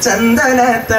ചന്ദന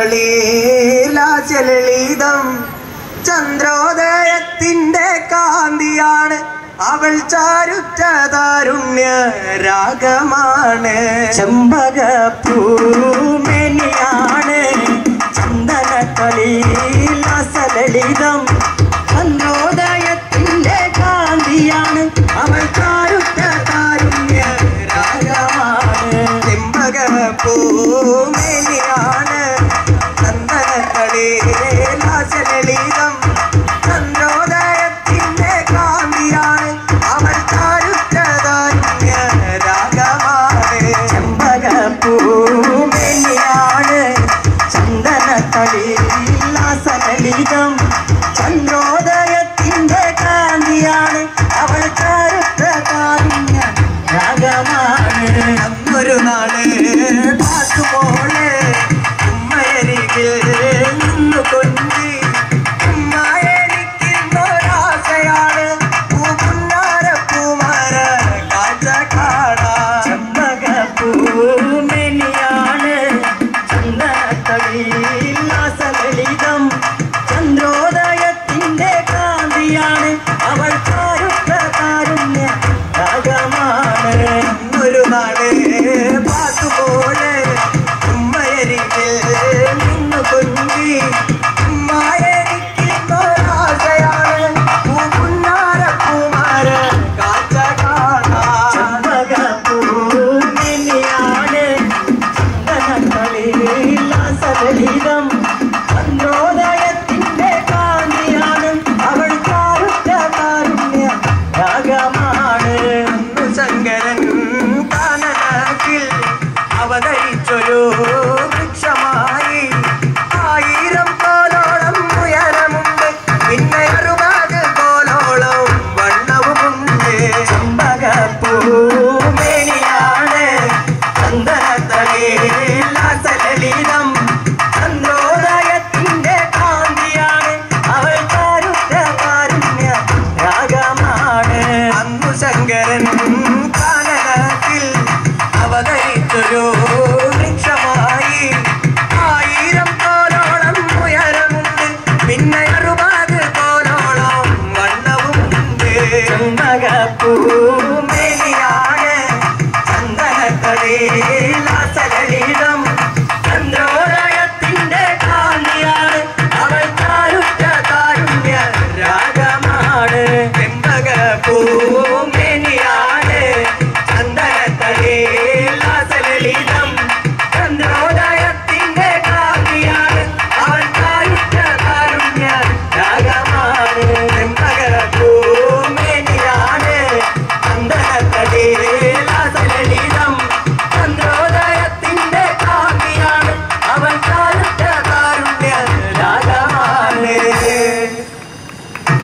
തളീലാചലളിതം ചന്ദ്രോദയത്തിന്റെ കാന്തിയാണ് അവൾ ചാരുറ്റ താരുണ്യ രാഗമാണ് ചെമ്പക പൂമേനിയാണ് ചന്ദന കളിലസലളിതം ചന്ദ്രോദയത്തിന്റെ കാന്തിയാണ് അവൾ കാരുറ്റ കാരുണ്യ രാഗമാണ് ചെമ്പക പൂമേനിയാണ് ചന്ദന തളീലാചലളിതം ചന്ദ്രോദയത്തിന്റെ കാന്തിയാണ് അവൾ ചാരുറ്റ താരുണ്യ രാഗമാണ് ചെമ്പക പൂമേനിയാണ് ചന്ദന കളിലസലളിതം ചന്ദ്രോദയത്തിന്റെ കാന്തിയാണ് അവൾ കാരുറ്റ കാരുണ്യ രാഗമാണ് ഒരു നാള് പാട്ടുപോലെ ഉമ്മയരികിൽ നിന്നു കൊഞ്ചി ഉമ്മ എനിക്കിന്നൊരാശയാണ് പൂപ്പുന്നാര പൂമാര കാഴ്ച കാണാൻ ചെമ്പകപ്പൂമെനിയാണ് ചന്ദനത്തളിലാസലളിതം ചന്ദ്രോദയത്തിന്റെ കാന്തിയാണ് അവൾ കാരുത്ത കാരുണ്യ രാഗമാണ് ഒരു നാള് പാട്ടുപോലെ ഉമ്മയരികിൽ നിന്നു കൊഞ്ചി ഉമ്മ എനിക്കിന്നൊരാശയാണ് പൂപ്പുന്നാര പൂമാര കാഴ്ച കാണാൻ ചെമ്പകപ്പൂമെനിയാണ് ചന്ദനത്തളിലാസലളിതം ചന്ദ്രോദയത്തിന്റെ കാന്തിയാണ് അവൾ കാരുത്ത കാരുണ്യ രാഗമാണ് അന്നു ശങ്കരൻ കാനനാക്കിൽ അവതരിച്ചൊരു വൃക്ഷമായി ആയിരം കോലോളം ഉയരമുണ്ട് പിന്നെ അറുപത് കോലോളം വണ്ണവുമുണ്ട് ചെമ്പകപ്പൂമേനിയാണ് ചന്ദനത്തളിലാസലളിതം